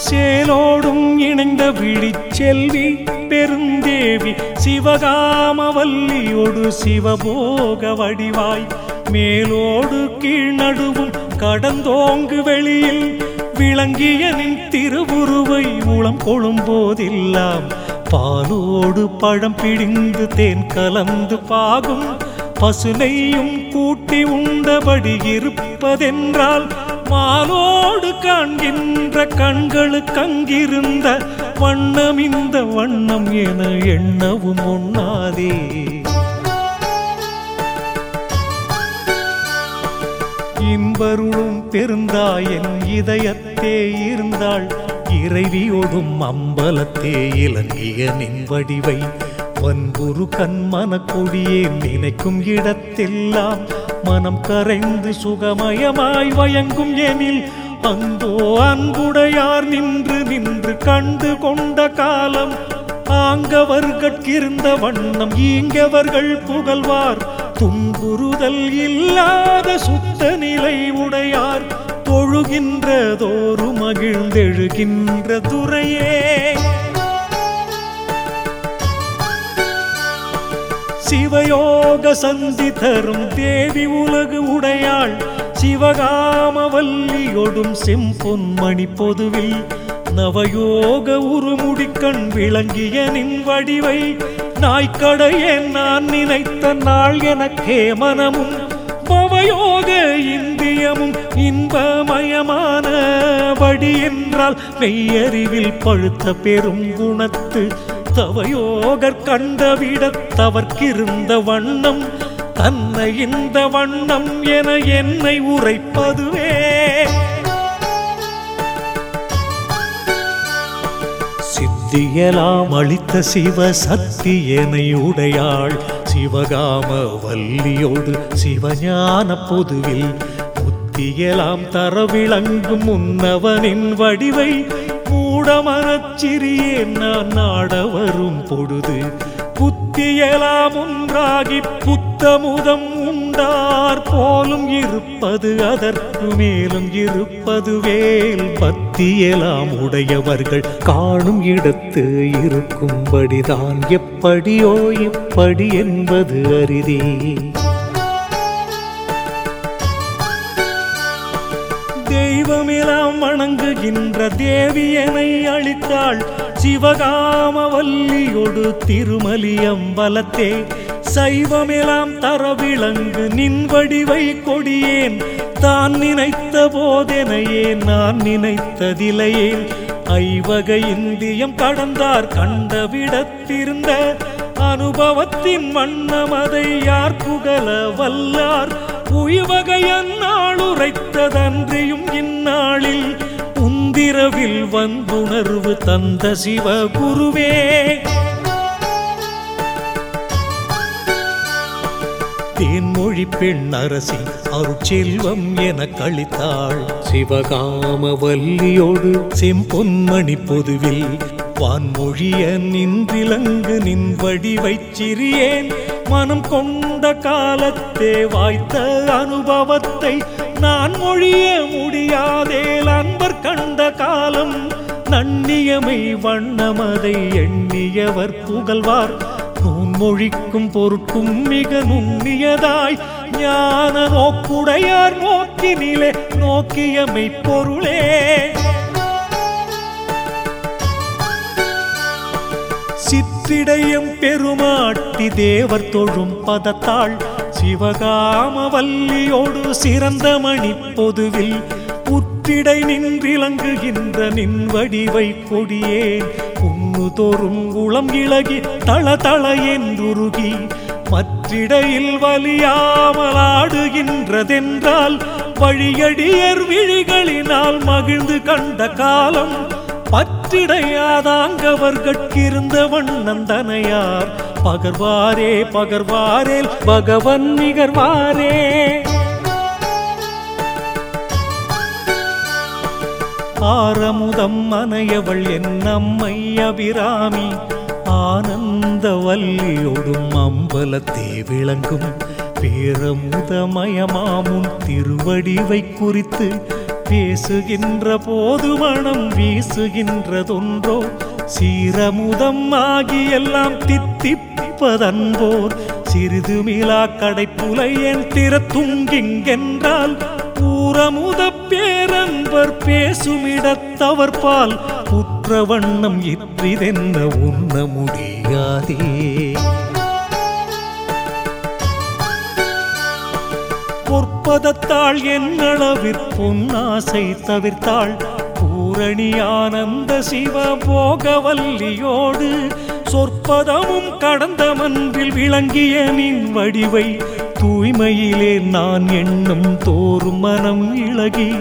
சேலோடும் இணைந்த விழிச்செல்வி பெருந்தேவி சிவகாமவல்லியோடு சிவபோக வடிவாய் மேலோடு கீழ்நடுவும் கடந்தோங்கு வெளியில் விளங்கிய நின் திருவுருவை உளம் கொழும்போதெல்லாம் பாலோடு பழம் பிடிந்து தேன் கலந்து பாகும் பசுனையும் கூட்டி உண்டபடி இருப்பதென்றால் மாலோடு காண்கின்ற கண்களுக்கு அங்கிருந்த வண்ணம் இந்த வண்ணம் என எண்ணவும் ஒண்ணாதே இன்பருளும் பெருந்தாயன் இதயத்தே இருந்தாள் இறைவியோடும் அம்பலத்தே இலங்கிய நின் வடிவை வன்புரு கண்மன கொடியே நினைக்கும் இடத்தெல்லாம் மனம் கரைந்து சுகமயமாய் வயங்கும் எனில் அந்தோ அன்புடையார் நின்று நின்று கண்டு கொண்ட காலம் ஆங்கவர்கட்கிருந்த வண்ணம் ஈங்கவர்கள் புகழ்வார் துன்புறுதல் இல்லாத சுத்த நிலை உடையார் தொழுகின்றதோரு மகிழ்ந்தெழுகின்ற துறையே சிவயோக சந்தி தரும் தேவி உலகு உடையாள் சிவகாமவல்லியொடும் செம்பொன்மணி பொதுவில் நவயோக உருமுடிக்கண் விளங்கிய நின் வடிவை நாய்க்கடையே நான் நினைத்த நாள் எனக்கே மனமும் பவயோக இந்தியமும் இன்பமயமான வடி என்றால் மெய்யறிவில் பழுத்த பெரும் குணத்து தவயோகர் கண்டவிடத் தவர்க்கிருந்த வண்ணம் தன்னை இந்த வண்ணம் என என்னை உரைப்பதுவே சித்தியலாம் அளித்த சிவ சத்தியனை உடையாள் சிவகாம வல்லியோடு சிவஞான பொதுவில் புத்தியலாம் தர விளங்கும் முன்னவனின் வடிவை மூடமரச் சிறியேன் நான் நாட வரும் பொழுது புத்தியலாம் ஒன்றாகி புத்தமுதம் உண்டார் போலும் இருப்பது அதற்கு மேலும் இருப்பது வேல் பத்தியலாம் உடையவர்கள் காணும் இடத்து இருக்கும்படிதான் எப்படியோ இப்படி என்பது அரிதே தெய்வமெல்லாம் வணங்குகின்ற தேவியனை அளித்தாள் சிவகாமவல்லியொடு திருமலி அம்பலத்தே சைவமெல்லாம் தர விளங்கு நின் வடிவை கொடியேன் தான் நினைத்த போதெனையே நான் நினைத்ததிலையேன் ஐவக இந்தியம் கடந்தார் கண்டவிடத்திருந்த அனுபவத்தின் வண்ணம் அதை யார் புகழ வல்லார் உய்வகையன் நாள் உரைத்ததன்றியும் இந்நாளில் உந்திரவில் வந்துணர்வு தந்த சிவகுருவே தேன்மொழி பெண் அரசி அருட்செல்வம் என கழித்தாள் சிவகாம வல்லியோடு செம்பொன்மணி பொதுவில் வான்மொழிய நின்றிலங்கு நின் வடிவைச் சிறியேன் மனம் கொண்ட காலத்தே வாய்த்த அனுபவத்தை நான் மொழிய முடியாதேல் அன்பர் கண்ட காலம் நன்னியமை வண்ணமதை எண்ணியவர் புகழ்வார் நூன்மொழிக்கும் பொருட்கும் மிக நுண்ணியதாய் ஞான நோக்குடையார் நோக்கினிலே நோக்கியமை பொருளே சிற்றிடையம் பெருமாட்டி தேவர் தொழும் பதத்தாள் சிவகாம வல்லியோடு சிறந்த மணி பொதுவில் உற்றிடை நின்றிலங்குகின்ற நின் வடிவை கொடியேன் உண்ணு தோறும் குளம் இளகி தள தள என்றுருகி மற்றிடையில் வலியாமலாடுகின்றதென்றால் வழியடியர் விழிகளினால் மகிழ்ந்து கண்ட காலம் பற்றிடையாதாங்கவர்கட்கிருந்த வண்ணந்தனையார் பகர்வாரே பகர்வாரேல் பகவன் நிகர்வாரே ஆரமுதம் அனையவள் என் அம்மை அபிராமி ஆனந்த வல்லியோடும் அம்பலத்தே விளங்கும் பேரமுதமயமாமுன் திருவடிவை குறித்து பேசுகின்ற போது மனம் வீசுகின்றதொன்றோ சீரமுதம் ஆகி எல்லாம் தித்திப்பதன்போர் சிறிது மிலா கடைப்புலை என் திறத்துங்கிங்கென்றால் ஊரமுத பேரன்பர் பேசுமிடத்தவர் பால் புற்ற வண்ணம் இற்றிதென்ன உண்ண முடியாதே பொற்பதத்தாள் என்னளவிற் பொன்னாசை தவிர்த்தாள் பூரணி ஆனந்த சிவ போகவல்லியோடு சொற்பதமும் கடந்த மன்றில் விளங்கிய நின் வடிவை தூய்மையிலே நான் எண்ணும் தோறும் மனம் இழகி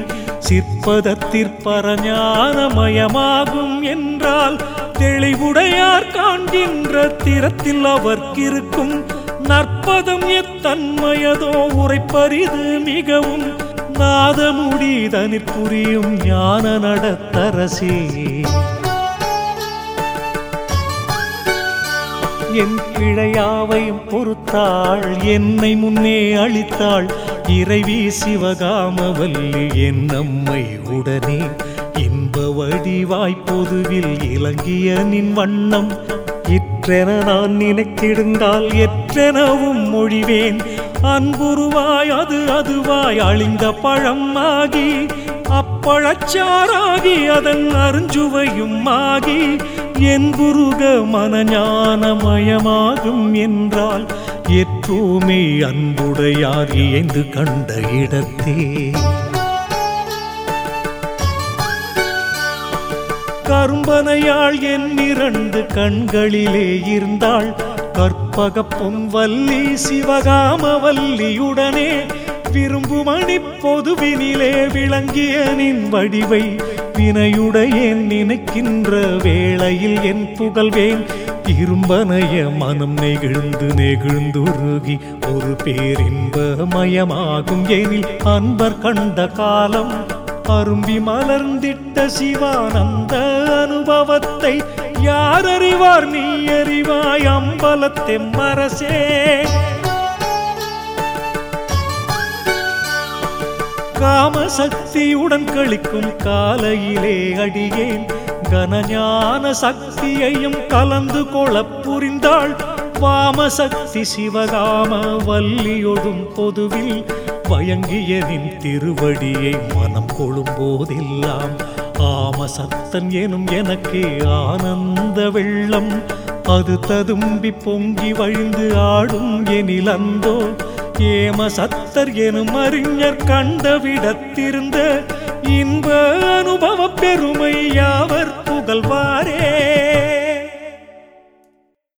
சிற்பதத்திற்பரஞானமயமாகும் என்றால் தெளிவுடையார் காண்கின்ற திறத்தில் அவர்க்கிருக்கும் நற்பதம் எத்தன்மையதோ உரைப்பரிது மிகவும் நாதமுடிதனிற் புரியும் ஞான நடத்தரசே என் பிழையாவையும் பொறுத்தாள் என்னை முன்னே அளித்தாள் இறைவி சிவகாமவல்லி என் நம்மை உடனே இன்ப வடிவாய் பொதுவில் இலங்கிய நின் வண்ணம் இற்றென நான் நினைத்திருந்தால் எற்றெனவும் மொழிவேன் அன்புருவாய் அது அதுவாய் அழிந்த பழம் ஆகி அப்பழச்சாராகி அதன் அருஞ்சுவையும் ஆகி என் குருக மனஞானமயமாகும் என்றால் எற்றோமே அன்புடையார் இயந்து கண்ட இடத்தே கரும்பனையாள் என் இரண்டு கண்களிலே இருந்தாள் கற்பக பொன்வல்லி சிவகாம வல்லியுடனே விரும்புமணி பொதுவினிலே விளங்கிய நின் வடிவை வினையுடையேன் நினைக்கின்ற வேளையில் என் புகழ்வேன் இரும்பனைய மனம் நெகிழ்ந்து நெகிழ்ந்துருகி ஒரு பேரின்பமயமாகும் எனில் அன்பர் கண்ட காலம் அரும்பி மலர்ந்திட்ட சிவானந்த அனுபவத்தை யார் அறிவார் நீ அறிவாய் அம்பலத்தெம்மரசே காமசக்தியுடன் கழிக்கும் காலையிலே அடியேன் கனஞான சக்தியையும் கலந்து கொளப் புரிந்தாள் வாமசக்தி சிவகாம வல்லியொடும் பொதுவில் வயங்கிய நின் திருவடியை மனம் கொழும்போதெல்லாம் ஆம சத்தன் எனும் எனக்கு ஆனந்த வெள்ளம் அது ததும்பி பொங்கி வழிந்து ஆடும் எனில் அந்தோ ஏம சத்தர் எனும் அறிஞர் கண்டவிடத்திருந்த இன்ப அனுபவ பெருமை யாவர் புகழ்வாரே